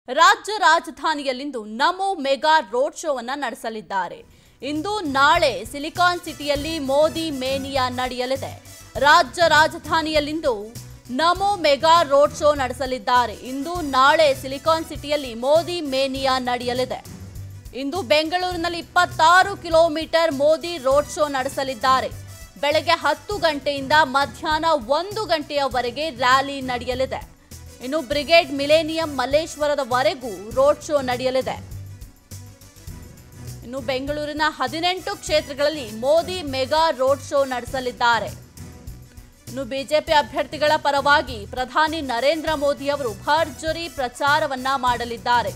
ರಾಜ್ಯ ರಾಜಧಾನಿಯಲ್ಲಿಂದು ನಮೋ mega road ಶೋವನ್ನ ನಡೆಸಲಿದ್ದಾರೆ ಇಂದು ನಾಳೆ ಸಿಲಿಕಾನ್ ಸಿಟಿಯಲ್ಲಿ ಮೋದಿ ಮೇನಿಯಾ ನಡೆಯಲಿದೆ ರಾಜ್ಯ ರಾಜಧಾನಿಯಲ್ಲಿಂದು ನಮೋ ಮೆಗಾ ರೋಡ್ ಶೋ ನಡೆಸಲಿದ್ದಾರೆ ಇಂದು ನಾಳೆ ಸಿಲಿಕಾನ್ ಸಿಟಿಯಲ್ಲಿ ಮೋದಿ ಮೇನಿಯಾ ನಡೆಯಲಿದೆ ಇಂದು ಬೆಂಗಳೂರಿನಲ್ಲಿ ಇಪ್ಪತ್ತಾರು ಕಿಲೋಮೀಟರ್ ಮೋದಿ ರೋಡ್ ಶೋ ನಡೆಸಲಿದ್ದಾರೆ ಬೆಳಗ್ಗೆ ಹತ್ತು ಗಂಟೆಯಿಂದ ಮಧ್ಯಾಹ್ನ ಒಂದು ಗಂಟೆಯವರೆಗೆ ರ್ಯಾಲಿ ನಡೆಯಲಿದೆ ಇನ್ನು ಬ್ರಿಗೇಡ್ ಮಿಲೇನಿಯಂ ಮಲ್ಲೇಶ್ವರದವರೆಗೂ ರೋಡ್ ಶೋ ನಡೆಯಲಿದೆ ಇನ್ನು ಬೆಂಗಳೂರಿನ ಹದಿನೆಂಟು ಕ್ಷೇತ್ರಗಳಲ್ಲಿ ಮೋದಿ ಮೆಗಾ ರೋಡ್ ಶೋ ನಡೆಸಲಿದ್ದಾರೆ ಇನ್ನು ಬಿಜೆಪಿ ಅಭ್ಯರ್ಥಿಗಳ ಪರವಾಗಿ ಪ್ರಧಾನಿ ನರೇಂದ್ರ ಮೋದಿ ಅವರು ಭರ್ಜರಿ ಪ್ರಚಾರವನ್ನ ಮಾಡಲಿದ್ದಾರೆ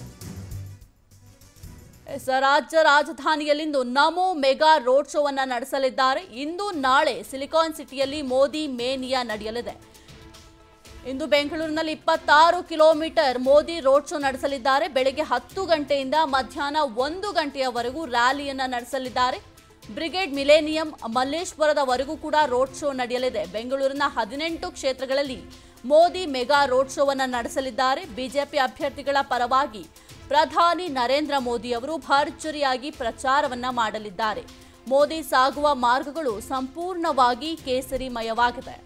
ಎಸ್, ರಾಜ್ಯ ರಾಜಧಾನಿಯಲ್ಲಿಂದು ನಮೋ ಮೆಗಾ ರೋಡ್ ಶೋವನ್ನ ನಡೆಸಲಿದ್ದಾರೆ ಇಂದು ನಾಳೆ ಸಿಲಿಕಾನ್ ಸಿಟಿಯಲ್ಲಿ ಮೋದಿ ಮೇನಿಯಾ ನಡೆಯಲಿದೆ ಇಂದು ಬೆಂಗಳೂರಿನಲ್ಲಿ ಇಪ್ಪತ್ತಾರು ಕಿಲೋಮೀಟರ್ ಮೋದಿ ರೋಡ್ ಶೋ ನಡೆಸಲಿದ್ದಾರೆ ಬೆಳಗ್ಗೆ ಹತ್ತು ಗಂಟೆಯಿಂದ ಮಧ್ಯಾಹ್ನ ಒಂದು ಗಂಟೆಯವರೆಗೂ ರ್ಯಾಲಿಯನ್ನ ನಡೆಸಲಿದ್ದಾರೆ ಬ್ರಿಗೇಡ್ ಮಿಲೇನಿಯಂ ಮಲ್ಲೇಶ್ವರದವರೆಗೂ ಕೂಡ ರೋಡ್ ಶೋ ನಡೆಯಲಿದೆ ಬೆಂಗಳೂರಿನ ಹದಿನೆಂಟು ಕ್ಷೇತ್ರಗಳಲ್ಲಿ ಮೋದಿ ಮೆಗಾ ರೋಡ್ ಶೋವನ್ನ ನಡೆಸಲಿದ್ದಾರೆ ಬಿಜೆಪಿ ಅಭ್ಯರ್ಥಿಗಳ ಪರವಾಗಿ ಪ್ರಧಾನಿ ನರೇಂದ್ರ ಮೋದಿ ಅವರು ಭರ್ಜರಿಯಾಗಿ ಪ್ರಚಾರವನ್ನ ಮಾಡಲಿದ್ದಾರೆ ಮೋದಿ ಸಾಗುವ ಮಾರ್ಗಗಳು ಸಂಪೂರ್ಣವಾಗಿ ಕೇಸರಿಮಯವಾಗಿದೆ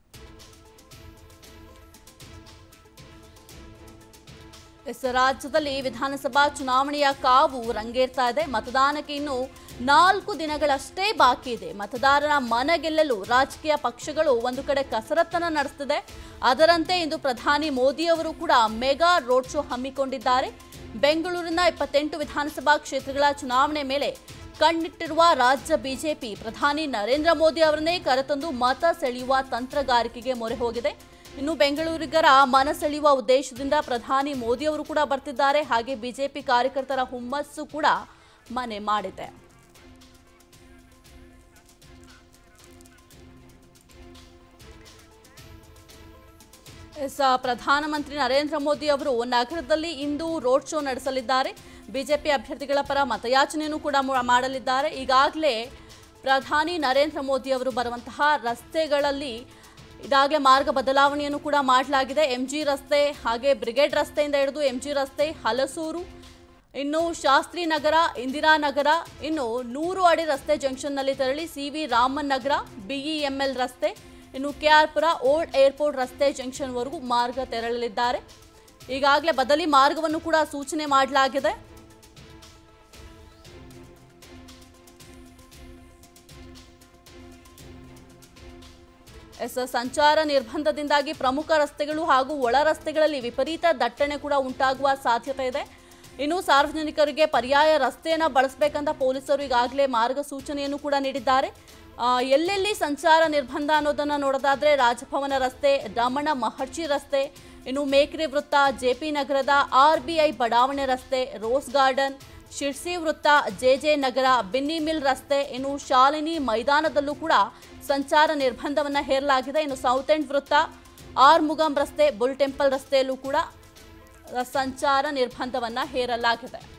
ಎಸ್ ರಾಜ್ಯದಲ್ಲಿ ವಿಧಾನಸಭಾ ಚುನಾವಣೆಯ ಕಾವು ರಂಗೇರ್ತಾ ಇದೆ ಮತದಾನಕ್ಕೆ ಇನ್ನು ನಾಲ್ಕು ದಿನಗಳಷ್ಟೇ ಬಾಕಿ ಇದೆ ಮತದಾರರ ಮನ ಗೆಲ್ಲಲು ರಾಜಕೀಯ ಪಕ್ಷಗಳು ಒಂದು ಕಡೆ ಕಸರತ್ತನ್ನ ನಡೆಸುತ್ತಿದೆ ಅದರಂತೆ ಇಂದು ಪ್ರಧಾನಿ ಮೋದಿ ಅವರು ಕೂಡ ಮೆಗಾ ರೋಡ್ ಶೋ ಹಮ್ಮಿಕೊಂಡಿದ್ದಾರೆ ಬೆಂಗಳೂರಿನ ಇಪ್ಪತ್ತೆಂಟು ವಿಧಾನಸಭಾ ಕ್ಷೇತ್ರಗಳ ಚುನಾವಣೆ ಮೇಲೆ ಕಣ್ಣಿಟ್ಟಿರುವ ರಾಜ್ಯ ಬಿಜೆಪಿ ಪ್ರಧಾನಿ ನರೇಂದ್ರ ಮೋದಿ ಅವರನ್ನೇ ಕರೆತಂದು ಮತ ಸೆಳೆಯುವ ತಂತ್ರಗಾರಿಕೆಗೆ ಮೊರೆ ಹೋಗಿದೆ ಇನ್ನು ಬೆಂಗಳೂರಿಗರ ಮನ ಸೆಳೆಯುವ ಉದ್ದೇಶದಿಂದ ಪ್ರಧಾನಿ ಮೋದಿ ಅವರು ಕೂಡ ಬರ್ತಿದ್ದಾರೆ ಹಾಗೆ ಬಿಜೆಪಿ ಕಾರ್ಯಕರ್ತರ ಹುಮ್ಮಸ್ಸು ಕೂಡ ಮನೆ ಮಾಡಿದೆ ಎಸ್ ಪ್ರಧಾನಮಂತ್ರಿ ನರೇಂದ್ರ ಮೋದಿ ಅವರು ನಗರದಲ್ಲಿ ಇಂದು ರೋಡ್ ಶೋ ನಡೆಸಲಿದ್ದಾರೆ ಬಿಜೆಪಿ ಅಭ್ಯರ್ಥಿಗಳ ಪರ ಮತಯಾಚನೆಯನ್ನು ಕೂಡ ಮಾ- ಮಾಡಲಿದ್ದಾರೆ ಈಗಾಗಲೇ ಪ್ರಧಾನಿ ನರೇಂದ್ರ ಮೋದಿ ಅವರು ಬರುವಂತಹ ರಸ್ತೆಗಳಲ್ಲಿ ಇದಾಗಲೇ ಮಾರ್ಗ ಬದಲಾವಣೆಯನ್ನು ಕೂಡ ಮಾಡಲಾಗಿದೆ ಎಂ ಜಿ ರಸ್ತೆ ಹಾಗೆ ಬ್ರಿಗೇಡ್ ರಸ್ತೆಯಿಂದ ಹಿಡಿದು ಎಂ ಜಿ ರಸ್ತೆ ಹಲಸೂರು ಇನ್ನು ಶಾಸ್ತ್ರಿ ನಗರ ಇಂದಿರಾನಗರ ಇನ್ನು ನೂರು ಅಡಿ ರಸ್ತೆ ಜಂಕ್ಷನ್ನಲ್ಲಿ ತೆರಳಿ C V Raman Nagar BEML ರಸ್ತೆ ಇನ್ನು ಕೆಆರ್ಪುರ ಓಲ್ಡ್ ಏರ್ಪೋರ್ಟ್ ರಸ್ತೆ ಜಂಕ್ಷನ್ವರೆಗೂ ಮಾರ್ಗ ತೆರಳಲಿದ್ದಾರೆ ಈಗಾಗಲೇ ಬದಲಿ ಮಾರ್ಗವನ್ನು ಕೂಡ ಸೂಚನೆ ಮಾಡಲಾಗಿದೆ ಎಸ್ ಸಂಚಾರ ನಿರ್ಬಂಧದಿಂದಾಗಿ ಪ್ರಮುಖ ರಸ್ತೆಗಳು ಹಾಗೂ ಒಳ ರಸ್ತೆಗಳಲ್ಲಿ ವಿಪರೀತ ದಟ್ಟಣೆ ಕೂಡ ಉಂಟಾಗುವ ಸಾಧ್ಯತೆ ಇದೆ ಇನ್ನು ಸಾರ್ವಜನಿಕರಿಗೆ ಪರ್ಯಾಯ ರಸ್ತೆಯನ್ನು ಬಳಸಬೇಕಂತ ಪೊಲೀಸರು ಈಗಾಗಲೇ ಮಾರ್ಗಸೂಚನೆಯನ್ನು ಕೂಡ ನೀಡಿದ್ದಾರೆ ಆ, ಎಲ್ಲೆಲ್ಲಿ ಸಂಚಾರ ನಿರ್ಬಂಧ ಅನ್ನೋದನ್ನು ನೋಡೋದಾದ್ರೆ ರಾಜಭವನ ರಸ್ತೆ ರಮಣ ಮಹರ್ಷಿ ರಸ್ತೆ ಇನ್ನು ಮೇಕ್ರಿ ವೃತ್ತ ಜೆಪಿ ನಗರದ ಆರ್ ಬಿ ಐ ಬಡಾವಣೆ ರಸ್ತೆ ರೋಸ್ ಗಾರ್ಡನ್ ಶಿರ್ಸಿ ವೃತ್ತ ಜೆಜೆ ನಗರ ಬಿನ್ನಿ ಮಿಲ್ ರಸ್ತೆ ಇನ್ನು ಶಾಲಿನಿ ಮೈದಾನದಲ್ಲೂ ಕೂಡ ಸಂಚಾರ ನಿರ್ಬಂಧವನ್ನ ಹೇರಲಾಗಿದೆ ಇನ್ನು ಸೌತ್ ಎಂಡ್ ವೃತ್ತ ಆರ್ ಮುಗಂ ರಸ್ತೆ ಬುಲ್ ಟೆಂಪಲ್ ರಸ್ತೆಯಲ್ಲೂ ಕೂಡ ಸಂಚಾರ ನಿರ್ಬಂಧವನ್ನ ಹೇರಲಾಗಿದೆ